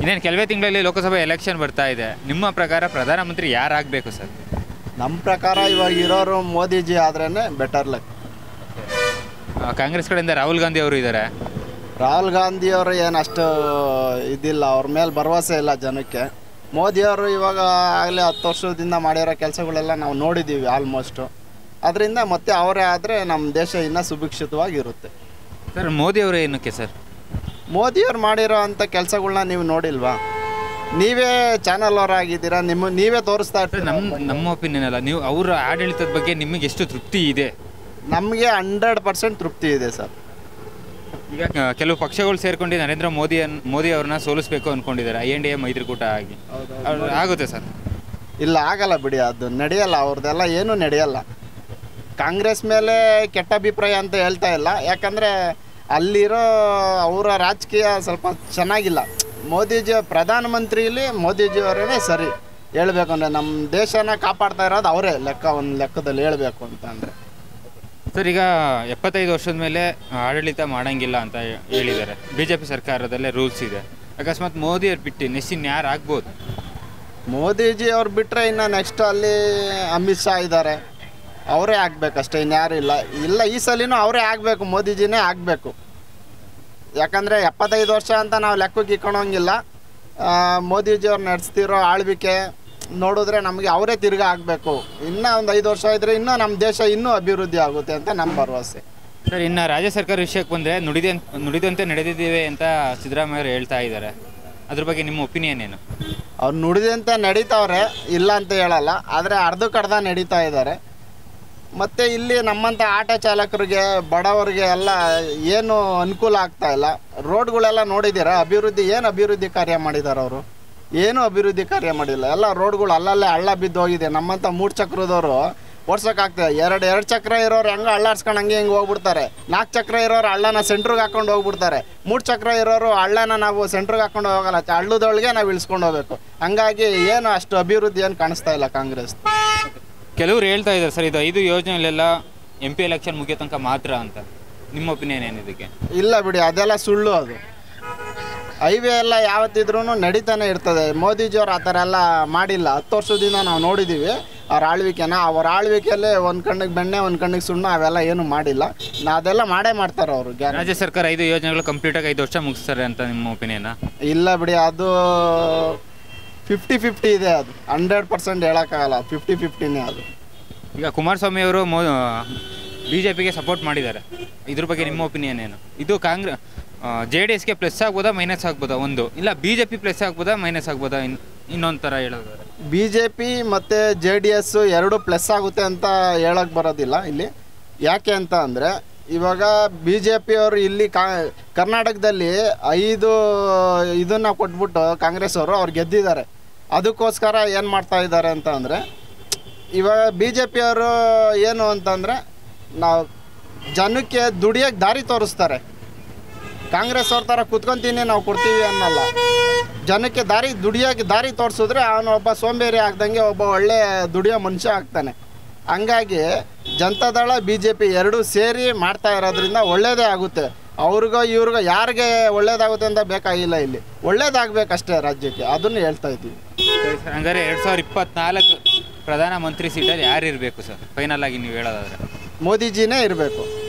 ಇನ್ನೇನು ಕೆಲವೇ ತಿಂಗಳಲ್ಲಿ ಲೋಕಸಭೆ ಎಲೆಕ್ಷನ್ ಬರ್ತಾ ಇದೆ ನಿಮ್ಮ ಪ್ರಕಾರ ಪ್ರಧಾನಮಂತ್ರಿ ಯಾರಾಗಬೇಕು ಸರ್ ನಮ್ಮ ಪ್ರಕಾರ ಇವಾಗ ಇರೋರು ಮೋದಿಜಿ ಆದ್ರೇ ಬೆಟರ್ ಲಕ್ ಆ, ಕಾಂಗ್ರೆಸ್ ಕಡೆಯಿಂದ ರಾಹುಲ್ ಗಾಂಧಿ ಅವರು ಇದ್ದಾರೆ ರಾಹುಲ್ ಗಾಂಧಿಯವರು ಏನು ಅಷ್ಟು ಇದಿಲ್ಲ ಅವ್ರ ಮೇಲೆ ಭರವಸೆ ಇಲ್ಲ ಜನಕ್ಕೆ ಮೋದಿಯವರು ಇವಾಗ ಆಗಲೇ ಹತ್ತು ವರ್ಷದಿಂದ ಮಾಡಿರೋ ಕೆಲಸಗಳೆಲ್ಲ ನಾವು ನೋಡಿದ್ದೀವಿ ಆಲ್ಮೋಸ್ಟು ಅದರಿಂದ ಮತ್ತೆ ಅವರೇ ಆದರೆ ನಮ್ಮ ದೇಶ ಇನ್ನೂ ಸುಭಿಕ್ಷಿತವಾಗಿರುತ್ತೆ ಸರ್ ಮೋದಿ ಅವರು ಏನಕ್ಕೆ ಸರ್ ಮೋದಿಯವ್ರು ಮಾಡಿರೋ ಅಂಥ ಕೆಲಸಗಳ್ನ ನೀವು ನೋಡಿಲ್ವಾ ನೀವೇ ಚಾನಲ್ ಅವರಾಗಿದ್ದೀರಾ ನಿಮ್ಮ ನೀವೇ ತೋರಿಸ್ತಾ ಸರ್ ಇರ್ತೀರ ನಮ್ಮ ನಮ್ಮ ಒಪಿನಿಯನ್ ಅಲ್ಲ ನೀವು ಅವರ ಆಡಳಿತದ ಬಗ್ಗೆ ನಿಮಗೆ ಎಷ್ಟು ತೃಪ್ತಿ ಇದೆ ನಮಗೆ ಹಂಡ್ರೆಡ್ ಪರ್ಸೆಂಟ್ ತೃಪ್ತಿ ಇದೆ ಸರ್ ಈಗ ಕ- ಕೆಲವು ಪಕ್ಷಗಳು ಸೇರ್ಕೊಂಡು ನರೇಂದ್ರ ಮೋದಿ ಅನ್ ಮೋದಿ ಅವ್ರನ್ನ ಸೋಲಿಸಬೇಕು ಅಂದ್ಕೊಂಡಿದ್ದಾರೆ ಐ ಎನ್ ಡಿ ಎ ಮೈತ್ರಿಕೂಟ ಆಗಿ ಅವ್ರು- ಆಗುತ್ತೆ ಸರ್ ಇಲ್ಲ ಆಗಲ್ಲ ಬಿಡಿ ಅದು ನಡೆಯಲ್ಲ ಅವ್ರದ್ದೆಲ್ಲ ಏನೂ ನಡೆಯಲ್ಲ ಕಾಂಗ್ರೆಸ್ ಮೇಲೆ ಕೆಟ್ಟ ಅಭಿಪ್ರಾಯ ಅಂತ ಹೇಳ್ತಾ ಇಲ್ಲ ಯಾಕಂದರೆ ಅಲ್ಲಿರೋ ಅವರ ರಾಜಕೀಯ ಸ್ವಲ್ಪ ಚೆನ್ನಾಗಿಲ್ಲ ಮೋದಿಜಿ ಪ್ರಧಾನಮಂತ್ರಿಲಿ ಮೋದಿಜಿಯವರೇ ಸರಿ ಹೇಳ್ಬೇಕು ಅಂದರೆ ನಮ್ಮ ದೇಶನ ಕಾಪಾಡ್ತಾ ಇರೋದು ಅವರೇ ಲೆಕ್ಕ ಒಂದು ಲೆಕ್ಕದಲ್ಲಿ ಹೇಳಬೇಕು ಅಂತ ಅಂದರೆ ಸರ್ ಈಗ ಎಪ್ಪತ್ತೈದು ವರ್ಷದ ಮೇಲೆ ಆಡಳಿತ ಮಾಡಂಗಿಲ್ಲ ಅಂತ ಹೇಳಿದ್ದಾರೆ ಬಿ ಜೆ ಪಿ ಸರ್ಕಾರದಲ್ಲೇ ರೂಲ್ಸ್ ಇದೆ ಅಕಸ್ಮಾತ್ ಮೋದಿ ಅವ್ರು ಬಿಟ್ಟು ನೆಕ್ಸ್ಟ್ ಇನ್ನು ಯಾರು ಆಗ್ಬೋದು ಮೋದಿಜಿ ಅವ್ರು ಬಿಟ್ಟರೆ ಇನ್ನು ನೆಕ್ಸ್ಟ್ ಅಲ್ಲಿ ಅಮಿತ್ ಶಾ ಇದ್ದಾರೆ ಅವರೇ ಆಗಬೇಕಷ್ಟೇ ಇನ್ಯಾರು ಇಲ್ಲ ಇಲ್ಲ ಈ ಸಲಿನೂ ಅವರೇ ಆಗಬೇಕು ಮೋದಿಜಿನೇ ಆಗಬೇಕು ಯಾಕಂದರೆ ಎಪ್ಪತ್ತೈದು ವರ್ಷ ಅಂತ ನಾವು ಲೆಕ್ಕಕ್ಕೆ ಇಕ್ಕೊಳಂಗಿಲ್ಲ ಮೋದಿಜಿ ಅವ್ರು ನಡೆಸ್ತಿರೋ ಆಳ್ವಿಕೆ ನೋಡಿದ್ರೆ ನಮಗೆ ಅವರೇ ತಿರ್ಗಾ ಆಗಬೇಕು ಇನ್ನೂ ಒಂದು ಐದು ವರ್ಷ ಇದ್ದರೆ ಇನ್ನೂ ನಮ್ಮ ದೇಶ ಇನ್ನೂ ಅಭಿವೃದ್ಧಿ ಆಗುತ್ತೆ ಅಂತ ನಮ್ಮ ಭರವಸೆ ಸರ್ ಇನ್ನು ರಾಜ್ಯ ಸರ್ಕಾರ ವಿಷಯಕ್ಕೆ ಬಂದರೆ ನುಡಿದೆ ನುಡಿದಂತೆ ನಡೆದಿದ್ದೇವೆ ಅಂತ ಸಿದ್ದರಾಮಯ್ಯ ಅವರು ಹೇಳ್ತಾ ಇದ್ದಾರೆ ಅದ್ರ ಬಗ್ಗೆ ನಿಮ್ಮ ಒಪಿನಿಯನ್ ಏನು ಅವ್ರು ನುಡಿದಂತೆ ನಡೀತಾವ್ರೆ ಇಲ್ಲ ಅಂತ ಹೇಳಲ್ಲ ಆದರೆ ಅರ್ಧಕ್ಕರ್ಧ ನಡೀತಾ ಇದ್ದಾರೆ ಮತ್ತು ಇಲ್ಲಿ ನಮ್ಮಂಥ ಆಟೋ ಚಾಲಕರಿಗೆ ಬಡವರಿಗೆ ಎಲ್ಲ ಏನು ಅನುಕೂಲ ಆಗ್ತಾ ಇಲ್ಲ ರೋಡ್ಗಳೆಲ್ಲ ನೋಡಿದ್ದೀರಾ ಅಭಿವೃದ್ಧಿ ಏನು ಅಭಿವೃದ್ಧಿ ಕಾರ್ಯ ಮಾಡಿದ್ದಾರೆ ಅವರು ಏನು ಅಭಿವೃದ್ಧಿ ಕಾರ್ಯ ಮಾಡಿಲ್ಲ ಎಲ್ಲ ರೋಡ್ಗಳು ಅಲ್ಲಲ್ಲೇ ಹಳ್ಳ ಬಿದ್ದು ಹೋಗಿದೆ ನಮ್ಮಂಥ ಮೂರು ಚಕ್ರದವರು ಓಡ್ಸೋಕ್ಕಾಗ್ತದೆ ಎರಡು ಎರಡು ಚಕ್ರ ಇರೋರು ಹೆಂಗೆ ಹಳ್ಳಾಡ್ಸ್ಕೊಂಡು ಹಂಗೆ ಹಿಂಗೆ ಹೋಗ್ಬಿಡ್ತಾರೆ ನಾಲ್ಕು ಚಕ್ರ ಇರೋರು ಹಳ್ಳನ ಸೆಂಟ್ರಿಗೆ ಹಾಕೊಂಡು ಹೋಗ್ಬಿಡ್ತಾರೆ ಮೂರು ಚಕ್ರ ಇರೋರು ಹಳ್ಳನ ನಾವು ಸೆಂಟ್ರಿಗೆ ಹಾಕೊಂಡು ಹೋಗಲ್ಲ ಹಳ್ಳದೊಳಗೆ ನಾವು ಇಳಿಸ್ಕೊಂಡು ಹೋಗ್ಬೇಕು ಹಂಗಾಗಿ ಏನು ಅಷ್ಟು ಅಭಿವೃದ್ಧಿ ಏನು ಕಾಣಿಸ್ತಾ ಇಲ್ಲ ಕಾಂಗ್ರೆಸ್ ಕೆಲವರು ಹೇಳ್ತಾ ಇದ್ದಾರೆ ಸರ್ ಇದು ಐದು ಯೋಜನೆಗಳೆಲ್ಲ ಎಂ ಪಿ ಎಲೆಕ್ಷನ್ ಮುಗಿಯೋ ತನಕ ಮಾತ್ರ ಅಂತ ನಿಮ್ಮ ಒಪಿನಿಯನ್ ಏನು ಇದಕ್ಕೆ ಇಲ್ಲ ಬಿಡಿ ಅದೆಲ್ಲ ಸುಳ್ಳು ಅದು ಹೈವೇ ಎಲ್ಲ ಯಾವತ್ತಿದ್ರೂ ನಡೀತಾನೆ ಇರ್ತದೆ ಮೋದಿಜಿಯವ್ರು ಆ ಥರ ಎಲ್ಲ ಮಾಡಿಲ್ಲ ಹತ್ತು ವರ್ಷದಿಂದ ನಾವು ನೋಡಿದ್ದೀವಿ ಅವ್ರ ಆಳ್ವಿಕೆನ ಅವ್ರ ಆಳ್ವಿಕೆಯಲ್ಲೇ ಒಂದು ಕಣ್ಣಿಗೆ ಬೆಣ್ಣೆ ಒಂದು ಕಣ್ಣಿಗೆ ಸುಣ್ಣ ಅವೆಲ್ಲ ಏನು ಮಾಡಿಲ್ಲ ನಾ ಅದೆಲ್ಲ ಮಾಡೇ ಮಾಡ್ತಾರೆ ಅವರು ಗ್ಯಾರ ರಾಜ್ಯ ಸರ್ಕಾರ ಐದು ಯೋಜನೆಗಳು ಕಂಪ್ಲೀಟಾಗಿ ಐದು ವರ್ಷ ಮುಗಿಸ್ತಾರೆ ಅಂತ ನಿಮ್ಮ ಒಪಿನಿಯನ್ ಇಲ್ಲ ಬಿಡಿ ಅದು ಫಿಫ್ಟಿ ಫಿಫ್ಟಿ ಇದೆ ಅದು ಹಂಡ್ರೆಡ್ ಪರ್ಸೆಂಟ್ ಹೇಳೋಕ್ಕಾಗಲ್ಲ ಫಿಫ್ಟಿ ಫಿಫ್ಟಿನೇ ಅದು ಈಗ ಕುಮಾರಸ್ವಾಮಿ ಅವರು ಮೋ ಬಿ ಜೆ ಪಿಗೆ ಸಪೋರ್ಟ್ ಮಾಡಿದ್ದಾರೆ ಇದ್ರ ಬಗ್ಗೆ ನಿಮ್ಮ ಒಪಿನಿಯನ್ ಏನು ಇದು ಕಾಂಗ್ರೆ ಜೆ ಡಿ ಎಸ್ಗೆ ಪ್ಲಸ್ ಆಗ್ಬೋದಾ ಮೈನಸ್ ಆಗ್ಬೋದಾ ಒಂದು ಇಲ್ಲ ಬಿ ಜೆ ಪಿ ಪ್ಲಸ್ ಆಗ್ಬೋದಾ ಮೈನಸ್ ಆಗ್ಬೋದಾ ಇನ್ ಇನ್ನೊಂದು ಥರ ಹೇಳೋದಾದ್ರೆ ಬಿ ಜೆ ಪಿ ಮತ್ತು ಜೆ ಡಿ ಎಸ್ ಎರಡು ಪ್ಲಸ್ ಆಗುತ್ತೆ ಅಂತ ಹೇಳಕ್ಕೆ ಬರೋದಿಲ್ಲ ಇಲ್ಲಿ ಯಾಕೆ ಅಂತ ಅಂದರೆ ಇವಾಗ ಬಿ ಜೆ ಪಿಯವರು ಇಲ್ಲಿ ಕಾ ಕರ್ನಾಟಕದಲ್ಲಿ ಐದು ಇದನ್ನು ಕೊಟ್ಬಿಟ್ಟು ಕಾಂಗ್ರೆಸ್ ಅವರು ಅವ್ರು ಗೆದ್ದಿದ್ದಾರೆ ಅದಕ್ಕೋಸ್ಕರ ಏನು ಮಾಡ್ತಾ ಇದ್ದಾರೆ ಅಂತ ಅಂದರೆ ಇವಾಗ ಬಿ ಜೆ ಪಿಯವರು ಏನು ಅಂತಂದರೆ ನಾವು ಜನಕ್ಕೆ ದುಡಿಯೋಕ್ಕೆ ದಾರಿ ತೋರಿಸ್ತಾರೆ ಕಾಂಗ್ರೆಸ್ ಅವ್ರ ಥರ ಕುತ್ಕೊಂತೀನಿ ನಾವು ಕೊಡ್ತೀವಿ ಅನ್ನಲ್ಲ ಜನಕ್ಕೆ ದಾರಿ ದುಡಿಯೋಕೆ ದಾರಿ ತೋರಿಸಿದ್ರೆ ಅವನು ಒಬ್ಬ ಸೋಂಬೇರಿ ಆಗ್ದಂಗೆ ಒಬ್ಬ ಒಳ್ಳೆ ದುಡಿಯೋ ಮನುಷ್ಯ ಆಗ್ತಾನೆ ಹಂಗಾಗಿ ಜನತಾದಳ ಬಿ ಜೆ ಪಿ ಎರಡೂ ಸೇರಿ ಮಾಡ್ತಾ ಇರೋದ್ರಿಂದ ಒಳ್ಳೇದೇ ಆಗುತ್ತೆ ಅವ್ರಿಗೋ ಇವ್ರಿಗೋ ಯಾರಿಗೆ ಒಳ್ಳೇದಾಗುತ್ತೆ ಅಂತ ಬೇಕಾಗಿಲ್ಲ ಇಲ್ಲಿ ಒಳ್ಳೇದಾಗಬೇಕಷ್ಟೇ ರಾಜ್ಯಕ್ಕೆ ಅದನ್ನು ಹೇಳ್ತಾ ಇದ್ದೀವಿ ಸರಿ ಸರ್ ಹಂಗಾರೆ ಎರಡು ಸಾವಿರದ ಇಪ್ಪತ್ನಾಲ್ಕು ಪ್ರಧಾನಮಂತ್ರಿ ಸೀಟಲ್ಲಿ ಯಾರು ಇರಬೇಕು ಸರ್ ಫೈನಲ್ ಆಗಿ ನೀವು ಹೇಳೋದಾದ್ರೆ ಮೋದಿಜಿನೇ ಇರಬೇಕು